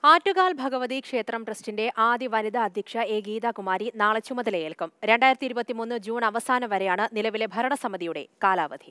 ആറ്റുകാൽ ഭഗവതി ക്ഷേത്രം ട്രസ്റ്റിന്റെ ആദ്യ വനിതാ അധ്യക്ഷ എ ഗീതാകുമാരി നാളെ ചുമതലയേൽക്കും രണ്ടായിരത്തി ഇരുപത്തിമൂന്ന് ജൂൺ അവസാനം വരെയാണ് നിലവിലെ ഭരണസമിതിയുടെ കാലാവധി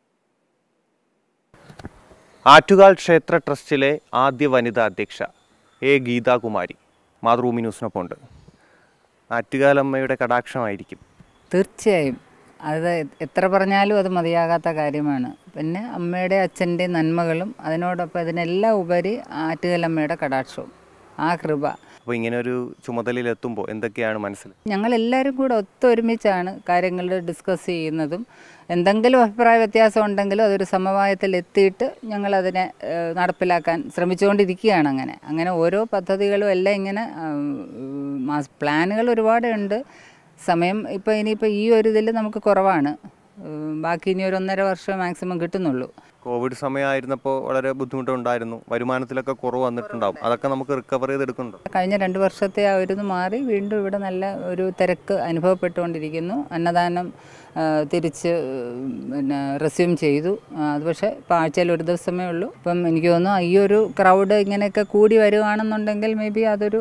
ആറ്റുകാൽ ക്ഷേത്ര ട്രസ്റ്റിലെ ആദ്യ വനിതാ അധ്യക്ഷ എ ഗീതാകുമാരി മാതൃഭൂമി ന്യൂസിനൊപ്പമുണ്ട് ആറ്റുകാലമ്മയുടെ കടാക്ഷമായിരിക്കും തീർച്ചയായും അത് എത്ര പറഞ്ഞാലും അത് മതിയാകാത്ത കാര്യമാണ് പിന്നെ അമ്മയുടെ അച്ഛൻ്റെ നന്മകളും അതിനോടൊപ്പം ഇതിനെല്ലാം ഉപരി ആറ്റുകലമ്മയുടെ കടാക്ഷവും ആ കൃപ അപ്പോൾ ഇങ്ങനെ ഒരു ചുമതലയിലെത്തുമ്പോൾ എന്തൊക്കെയാണ് മനസ്സിൽ ഞങ്ങളെല്ലാവരും കൂടെ ഒത്തൊരുമിച്ചാണ് കാര്യങ്ങൾ ഡിസ്കസ് ചെയ്യുന്നതും എന്തെങ്കിലും അഭിപ്രായ വ്യത്യാസം ഉണ്ടെങ്കിലും അതൊരു സമവായത്തിൽ എത്തിയിട്ട് ഞങ്ങളതിനെ ഏഹ്, നടപ്പിലാക്കാൻ ശ്രമിച്ചുകൊണ്ടിരിക്കുകയാണ് അങ്ങനെ അങ്ങനെ ഓരോ പദ്ധതികളും എല്ലാം ഇങ്ങനെ ഉം, മാസ് പ്ലാനുകൾ ഒരുപാടുണ്ട് സമയം ഇപ്പോൾ ഇനിയിപ്പോൾ ഈ ഒരു ഇതിൽ നമുക്ക് കുറവാണ് ഉം, ബാക്കി ഇനി ഒരു ഒന്നര വർഷം മാക്സിമം കിട്ടുന്നുള്ളൂ കോവിഡ് സമയമായിരുന്നപ്പോൾ വളരെ ബുദ്ധിമുട്ടുണ്ടായിരുന്നു വരുമാനത്തിലൊക്കെ കുറവ് വന്നിട്ടുണ്ടാവും അതൊക്കെ നമുക്ക് റിക്കവർ ചെയ്തെടുക്കുന്നുണ്ടോ കഴിഞ്ഞ രണ്ട് വർഷത്തെ ആ ഒരു ഇത് മാറി വീണ്ടും ഇവിടെ നല്ല ഒരു തിരക്ക് അനുഭവപ്പെട്ടുകൊണ്ടിരിക്കുന്നു അന്നദാനം ആ, തിരിച്ച് ഉം, പിന്നെ റെസ്യൂം ചെയ്തു ആ, അത് പക്ഷേ ഇപ്പോൾ ആഴ്ചയിൽ ഒരു ദിവസമേ ഉള്ളൂ ഇപ്പം എനിക്ക് തോന്നുന്നു ഈ ഒരു ക്രൗഡ് ഇങ്ങനെയൊക്കെ കൂടി വരുവാണെന്നുണ്ടെങ്കിൽ മേ ബി അതൊരു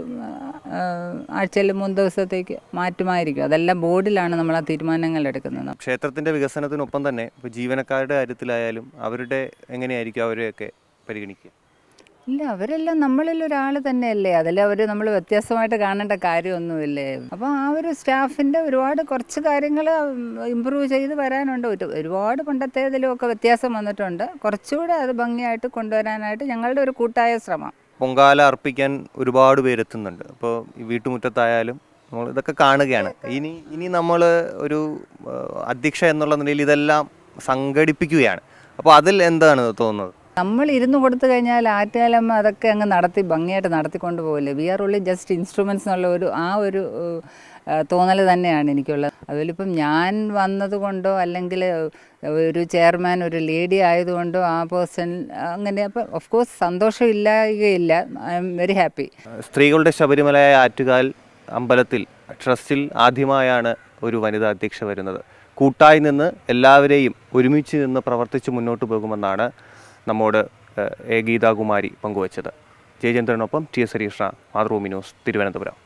ആഴ്ചയിൽ മൂന്ന് ദിവസത്തേക്ക് മാറ്റുമായിരിക്കും അതെല്ലാം ബോർഡിലാണ് നമ്മൾ ആ തീരുമാനങ്ങൾ എടുക്കുന്നത് ക്ഷേത്രത്തിൻ്റെ വികസനത്തിനൊപ്പം തന്നെ ഇപ്പോൾ ജീവനക്കാരുടെ കാര്യത്തിലായാലും അവരുടെ എങ്ങനെയായിരിക്കും അവരെയൊക്കെ പരിഗണിക്കുക ഇല്ല അവരെല്ലാം നമ്മളിൽ ഒരാൾ തന്നെയല്ലേ അതിൽ അവർ നമ്മൾ വ്യത്യാസമായിട്ട് കാണേണ്ട കാര്യമൊന്നുമില്ലേ അപ്പോൾ ആ ഒരു സ്റ്റാഫിൻ്റെ ഒരുപാട് കുറച്ച് കാര്യങ്ങൾ ഇമ്പ്രൂവ് ചെയ്ത് വരാനുണ്ട് ഒരു ഒരുപാട് പണ്ടത്തേതിലുമൊക്കെ വ്യത്യാസം വന്നിട്ടുണ്ട് കുറച്ചുകൂടെ അത് ഭംഗിയായിട്ട് കൊണ്ടുവരാനായിട്ട് ഞങ്ങളുടെ ഒരു കൂട്ടായ ശ്രമം പൊങ്കാല അർപ്പിക്കാൻ ഒരുപാട് പേരെത്തുന്നുണ്ട് അപ്പോൾ ഈ വീട്ടുമുറ്റത്തായാലും നമ്മൾ ഇതൊക്കെ കാണുകയാണ് ഇനി ഇനി നമ്മൾ ഒരു ആ, അധ്യക്ഷ എന്നുള്ള നിലയിൽ ഇതെല്ലാം സംഘടിപ്പിക്കുകയാണ് അപ്പോൾ അതിൽ എന്താണ് തോന്നുന്നത് നമ്മൾ ഇരുന്ന് കൊടുത്തു കഴിഞ്ഞാൽ ആറ്റുകാലമ്മ അതൊക്കെ അങ്ങ് നടത്തി ഭംഗിയായിട്ട് നടത്തിക്കൊണ്ട് പോകില്ലേ we are only just instruments എന്നുള്ള ഒരു ആ ഒരു തോന്നൽ തന്നെയാണ് എനിക്കുള്ളത് അതിലിപ്പം ഞാൻ വന്നതുകൊണ്ടോ അല്ലെങ്കിൽ ഒരു ചെയർമാൻ ഒരു ലേഡി ആയതുകൊണ്ടോ ആ പേഴ്സൺ അങ്ങനെ അപ്പം ഓഫ് കോഴ്സ് സന്തോഷം ഇല്ലായകയില്ല ഐ എം വെരി ഹാപ്പി സ്ത്രീകളുടെ ശബരിമലയായ ആറ്റുകാൽ അമ്പലത്തിൽ ട്രസ്റ്റിൽ ആദ്യമായാണ് ഒരു വനിതാ അധ്യക്ഷ വരുന്നത് കൂട്ടായി നിന്ന് എല്ലാവരെയും ഒരുമിച്ച് നിന്ന് പ്രവർത്തിച്ച് മുന്നോട്ട് പോകുമെന്നാണ് നമ്മോട് ഏഹ്, എ ഗീതാകുമാരി പങ്കുവച്ചത് ജയചന്ദ്രനൊപ്പം ടി എസ് ഹരീഷ്ണ മാതൃഭൂമി ന്യൂസ് തിരുവനന്തപുരം